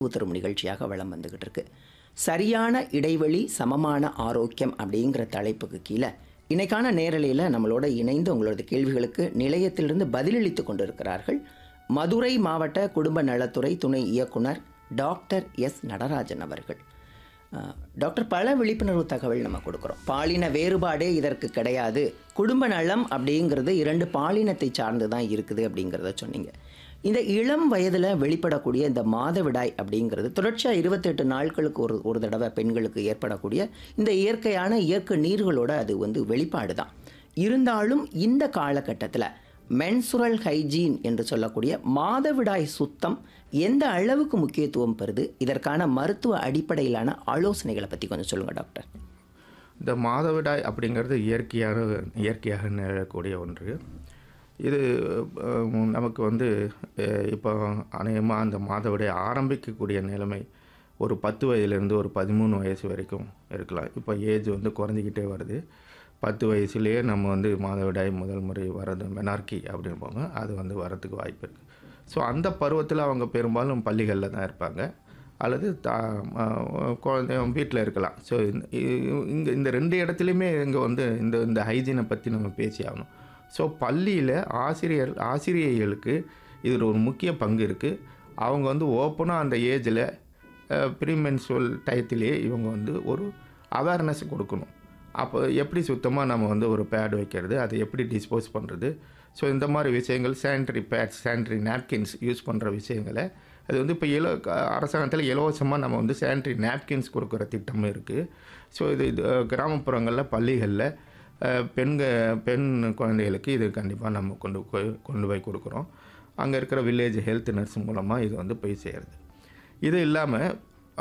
தரும் நிகழ்ச்சியாக வளம் வந்துக்கிட்டு இருக்கு சரியான இடைவெளி சமமான ஆரோக்கியம் அப்படிங்கிற தலைப்புக்கு கீழே இன்னைக்கான நேரலையில் நம்மளோட இணைந்து உங்களோட கேள்விகளுக்கு நிலையத்திலிருந்து பதிலளித்து கொண்டிருக்கிறார்கள் மதுரை மாவட்ட குடும்ப நலத்துறை துணை இயக்குனர் டாக்டர் எஸ் நடராஜன் அவர்கள் அஹ், டாக்டர் பல விழிப்புணர்வு தகவல் நம்ம கொடுக்குறோம் பாலின வேறுபாடே இதற்கு கிடையாது குடும்ப நலம் அப்படிங்கிறது இரண்டு பாலினத்தை சார்ந்து தான் இருக்குது அப்படிங்கிறத சொன்னீங்க இந்த இளம் வயதில் வெளிப்படக்கூடிய இந்த மாதவிடாய் அப்படிங்கிறது தொடர்ச்சியாக இருபத்தெட்டு நாட்களுக்கு ஒரு ஒரு தடவை பெண்களுக்கு ஏற்படக்கூடிய இந்த இயற்கையான இயற்கை நீர்களோட அது வந்து வெளிப்பாடு தான் இருந்தாலும் இந்த காலகட்டத்தில் மென்சுரல் ஹைஜீன் என்று சொல்லக்கூடிய மாதவிடாய் சுத்தம் எந்த அளவுக்கு முக்கியத்துவம் பெறுது இதற்கான மருத்துவ அடிப்படையிலான ஆலோசனைகளை பற்றி கொஞ்சம் சொல்லுங்கள் டாக்டர் இந்த மாதவிடாய் அப்படிங்கிறது இயற்கையாக இயற்கையாக நிகழக்கூடிய ஒன்று இது அஹ், நமக்கு வந்து அஹ், இப்போ அநேகமாக அந்த மாதவிடாய் ஆரம்பிக்கக்கூடிய நிலைமை ஒரு பத்து வயதுலேருந்து ஒரு பதிமூணு வயசு வரைக்கும் இருக்கலாம் இப்போ ஏஜ் வந்து குறைஞ்சிக்கிட்டே வருது பத்து வயசுலேயே நம்ம வந்து மாதவிடாய் முதல் முறை வர்றது மெனார்கி அப்படின்பாங்க அது வந்து வரத்துக்கு வாய்ப்பு இருக்குது ஸோ அந்த பருவத்தில் அவங்க பெரும்பாலும் பள்ளிகளில் தான் இருப்பாங்க அல்லது தா அஹ் குழந்தை வீட்டில் இருக்கலாம் ஸோ இங்கே இந்த ரெண்டு இடத்துலையுமே இங்கே வந்து இந்த இந்த ஹைஜீனை பற்றி நம்ம பேசி ஆகணும் ஸோ பள்ளியில் ஆசிரியர் ஆசிரியர்களுக்கு இதில் ஒரு முக்கிய பங்கு இருக்குது அவங்க வந்து ஓப்பனாக அந்த ஏஜில் ப்ரீமென்சுவல் டயத்திலேயே இவங்க வந்து ஒரு அவேர்னஸ் கொடுக்கணும் அப்போ எப்படி சுத்தமாக நம்ம வந்து ஒரு பேட் வைக்கிறது அதை எப்படி டிஸ்போஸ் பண்ணுறது ஸோ இந்த மாதிரி விஷயங்கள் sanitary pads sanitary napkins use பண்ணுற விஷயங்களை அது வந்து இப்போ இல அரசாங்கத்தில் இலவசமாக நம்ம வந்து சானிட்டரி நாப்கின்ஸ் கொடுக்குற திட்டமும் இருக்குது ஸோ இது இது கிராமப்புறங்களில் பள்ளிகளில் அஹ், பெண்க பெண் குழந்தைகளுக்கு இது கண்டிப்பாக நம்ம கொண்டு போய் கொண்டு போய் கொடுக்குறோம் அங்கே இருக்கிற வில்லேஜ் ஹெல்த் நர்ஸ் மூலமாக இது வந்து போய் சேருது இது இல்லாமல்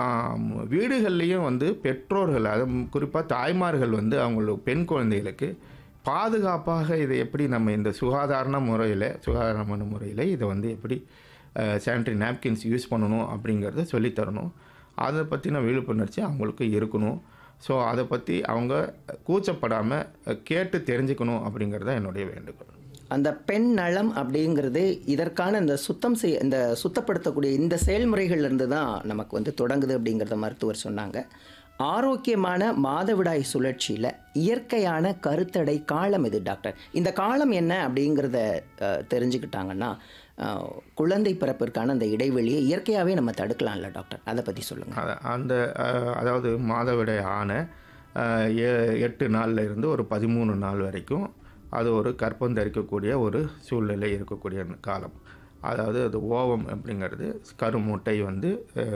வீடுகள்லேயும் வந்து பெற்றோர்கள் அது குறிப்பாக தாய்மார்கள் வந்து அவங்களோட பெண் குழந்தைகளுக்கு பாதுகாப்பாக இதை எப்படி நம்ம இந்த சுகாதார முறையில் சுகாதாரமான முறையில் இதை வந்து எப்படி சானிட்டரி நாப்கின்ஸ் யூஸ் பண்ணணும் அப்படிங்கிறத சொல்லித் தரணும் அதை பற்றின விழிப்புணர்ச்சி அவங்களுக்கு இருக்கணும் ஸோ அதை பற்றி அவங்க கூச்சப்படாமல் கேட்டு தெரிஞ்சுக்கணும் அப்படிங்கிறது தான் என்னுடைய வேண்டுகோள் அந்த பெண் நலம் அப்படிங்கிறது இதற்கான இந்த சுத்தம் செய்ய இந்த சுத்தப்படுத்தக்கூடிய இந்த செயல்முறைகள்ல இருந்து தான் நமக்கு வந்து தொடங்குது அப்படிங்கிறத மருத்துவர் சொன்னாங்க ஆரோக்கியமான மாதவிடாய் சுழற்சியில் இயற்கையான கருத்தடை காலம் இது டாக்டர் இந்த காலம் என்ன அப்படிங்கிறத அஹ், தெரிஞ்சுக்கிட்டாங்கன்னா அஹ், குழந்தை பிறப்பிற்கான அந்த இடைவெளியை இயற்கையாகவே நம்ம தடுக்கலாம்ல டாக்டர் அதை பற்றி சொல்லுங்கள் அத- அந்த அஹ், அதாவது மாதவிடாய் ஆன அஹ், எ- எட்டு நாள்ல இருந்து ஒரு பதிமூணு நாள் வரைக்கும் அது ஒரு கற்பம் தரிக்கக்கூடிய ஒரு சூழ்நிலை இருக்கக்கூடிய காலம் அதாவது அது ஓவம் அப்படிங்கிறது கருமுட்டை வந்து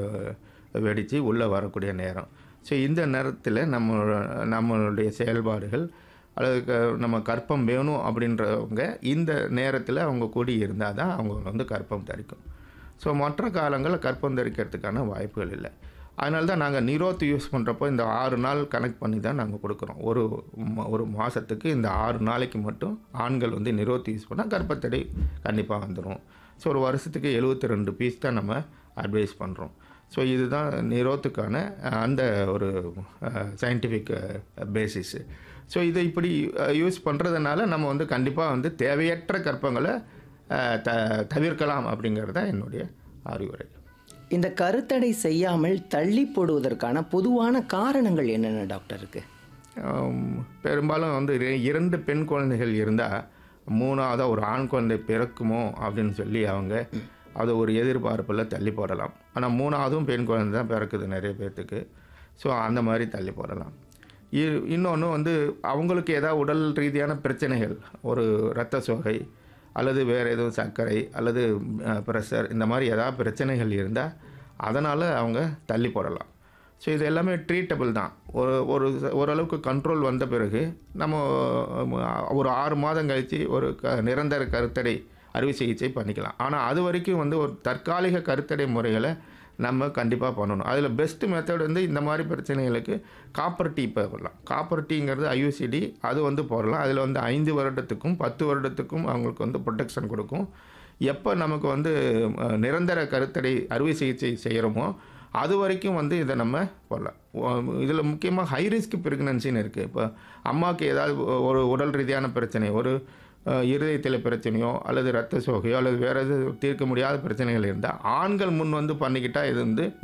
வெடித்து உள்ளே வரக்கூடிய நேரம் ஸோ இந்த நேரத்தில் நம்ம நம்மளுடைய செயல்பாடுகள் அல்லது க- நம்ம கற்பம் வேணும் அப்படின்றவங்க இந்த நேரத்தில் அவங்க கூடி இருந்தால் தான் அவங்க வந்து கற்பம் தரிக்கும் ஸோ மற்ற காலங்களில் கற்பம் தரிக்கிறதுக்கான வாய்ப்புகள் இல்லை அதனால தான் நாங்கள் நிரோத் யூஸ் பண்ணுறப்போ இந்த ஆறு நாள் கனெக்ட் பண்ணி தான் நாங்கள் கொடுக்குறோம் ஒரு ம- ஒரு மாதத்துக்கு இந்த ஆறு நாளைக்கு மட்டும் ஆண்கள் வந்து நிரோத் யூஸ் பண்ணால் கர்ப்பத்தடை கண்டிப்பாக வந்துடும் ஸோ ஒரு வருஷத்துக்கு எழுபத்தி ரெண்டு பீஸ் தான் நம்ம அட்வைஸ் பண்ணுறோம் ஸோ இதுதான் நிரோத்துக்கான அஹ், அந்த ஒரு சயின்டிஃபிக் பேசிஸு ஸோ இதை இப்படி யூஸ் பண்ணுறதுனால நம்ம வந்து கண்டிப்பாக வந்து தேவையற்ற கற்பங்களை அஹ், த தவிர்க்கலாம் அப்படிங்கிறது தான் என்னுடைய அறிவுரை இந்த கருத்தடை செய்யாமல் தள்ளி போடுவதற்கான பொதுவான காரணங்கள் என்னென்ன டாக்டர் இருக்குது ஆம், பெரும்பாலும் வந்து இர- இரண்டு பெண் குழந்தைகள் இருந்தால் மூணாவதாக ஒரு ஆண் குழந்தை பிறக்குமோ அப்படின்னு சொல்லி அவங்க அதை ஒரு எதிர்பார்ப்பில் தள்ளி போடலாம் ஆனால் மூணாவதும் பெண் குழந்தை தான் பிறக்குது நிறைய பேர்த்துக்கு ஸோ அந்த மாதிரி தள்ளி போடலாம் இன்னொன்று வந்து அவங்களுக்கு ஏதாவது உடல் ரீதியான பிரச்சனைகள் ஒரு இரத்த சோகை அல்லது வேறு எதுவும் சர்க்கரை அல்லது ப்ரெஷர் இந்த மாதிரி ஏதாவது பிரச்சனைகள் இருந்தால் அதனால் அவங்க தள்ளி போடலாம் ஸோ இது எல்லாமே ட்ரீட்டபிள் தான் ஒரு ஒரு ஓரளவுக்கு கண்ட்ரோல் வந்த பிறகு நம்ம அஹ், ஒரு ஆறு மாதம் கழித்து ஒரு க நிரந்தர கருத்தடை அறுவை சிகிச்சை பண்ணிக்கலாம் ஆனால் அது வரைக்கும் வந்து ஒரு தற்காலிக கருத்தடை முறைகளை நம்ம கண்டிப்பாக பண்ணணும் அதில் பெஸ்ட் மெத்தட் வந்து இந்த மாதிரி பிரச்சனைகளுக்கு காப்பர் டீ போடலாம் காப்பர் டீங்கிறது ஐயூசிடி அது வந்து போடலாம் அதில் வந்து ஐந்து வருடத்துக்கும் பத்து வருடத்துக்கும் அவங்களுக்கு வந்து ப்ரொடெக்ஷன் கொடுக்கும் எப்போ நமக்கு வந்து அஹ், நிரந்தர கருத்தடை அறுவை சிகிச்சை செய்கிறோமோ அது வரைக்கும் வந்து இதை நம்ம போடலாம் இதில் முக்கியமாக ஹை ரிஸ்க் ப்ரெக்னன்சின்னு இருக்குது இப்போ அம்மாவுக்கு ஏதாவது ஒரு உடல் ரீதியான பிரச்சனை ஒரு அஹ், இருதயத்தில் பிரச்சனையோ அல்லது ரத்த சோகையோ அல்லது வேறு எது தீர்க்க முடியாத பிரச்சனைகள் இருந்தால் ஆண்கள் முன் வந்து பண்ணிக்கிட்டால் இது வந்து